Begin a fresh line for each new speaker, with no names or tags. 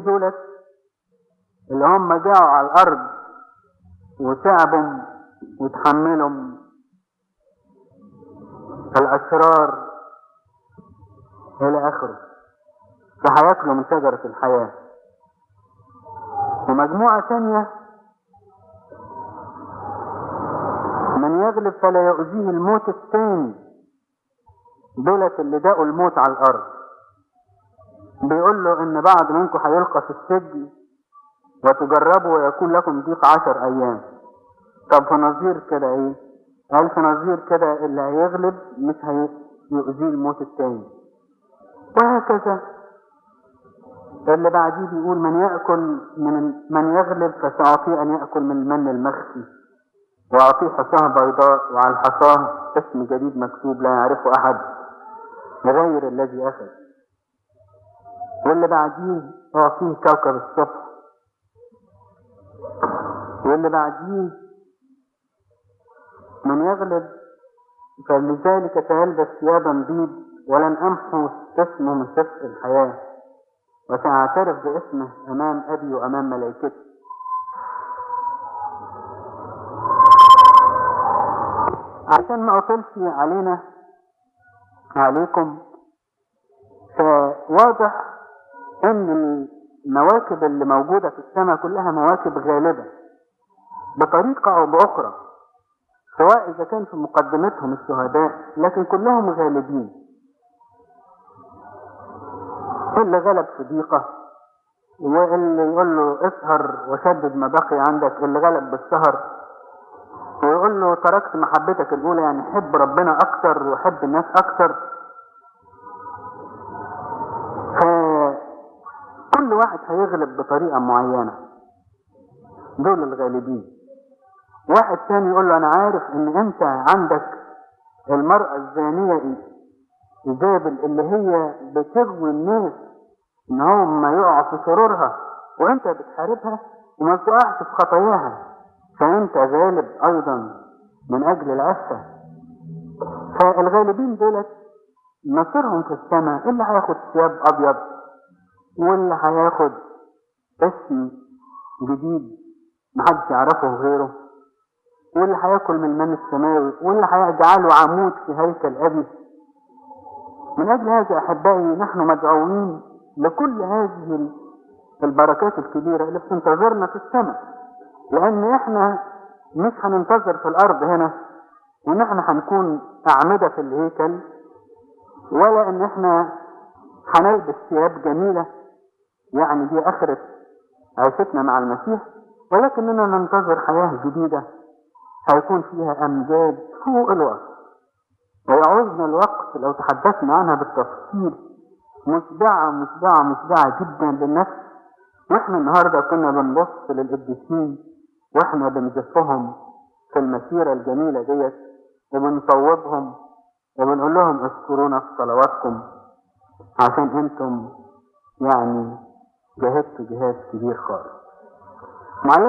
دولت اللي هم جاءوا على الأرض وتعبوا وتحملوا الأشرار إلى آخره فهياكلوا من شجرة الحياة ومجموعة ثانية من يغلب فلا يؤذيه الموت الثاني دولت اللي داقوا الموت على الأرض بيقول له إن بعض منكم هيلقى في السجن وتجربوا ويكون لكم ضيق عشر أيام طب في نظير كده إيه؟ قال في نظير كده اللي هيغلب مش هيؤذيه الموت الثاني وهكذا اللي بعديه بيقول من يأكل من من يغلب فسأعطيه أن يأكل من المن المخفي وأعطيه حصاه بيضاء وعلى الحصاه اسم جديد مكتوب لا يعرفه أحد غير الذي أخذ واللي بعديه أعطيه كوكب الصبح واللي بعديه من يغلب فلذلك سيلبس ثيابا بيض ولن أمحو اسمه من سفر الحياة وسأعترف باسمه أمام أبي وأمام ملائكته عشان ما أطلش علينا عليكم فواضح ان المواكب اللي موجودة في السماء كلها مواكب غالبة بطريقة او باخرى سواء اذا كان في مقدمتهم الشهداء لكن كلهم غالبين اللي غلب صديقه واللي يقول له اسهر وشدد ما بقي عندك اللي غلب بالسهر ويقول له تركت محبتك الاولى يعني حب ربنا اكتر وحب الناس اكتر فكل واحد هيغلب بطريقة معينة دول الغالبين واحد تاني يقول له انا عارف ان انت عندك المرأة الزانية ايزابل اللي هي بتغوي الناس ان هم يقعوا في شرورها وانت بتحاربها وما بتقعش في خطاياها فانت غالب ايضا من اجل العفة فالغالبين دولت مصيرهم في السماء اللي هياخد ثياب ابيض واللي هياخد اسم جديد محدش يعرفه غيره واللي هياكل من المن السماوي واللي هيجعله عمود في هيكل ابي من اجل هذا احبائي نحن مدعوين لكل هذه البركات الكبيره اللي بتنتظرنا في السماء لان احنا مش هننتظر في الارض هنا وان احنا هنكون اعمده في الهيكل ولا ان احنا هنلبس ثياب جميله يعني دي اخره عيشتنا مع المسيح ولكننا ننتظر حياه جديده هيكون فيها امجاد فوق الوصف ويعوزنا الوقت لو تحدثنا عنها بالتفصيل مشبعة مشبعة مشبعة جدا للنفس واحنا النهاردة كنا بنبص للقديسين واحنا بنزفهم في المسيرة الجميلة ديت وبنصوبهم وبنقول لهم اذكرونا في صلواتكم عشان انتم يعني جاهدتوا جهاد كبير خالص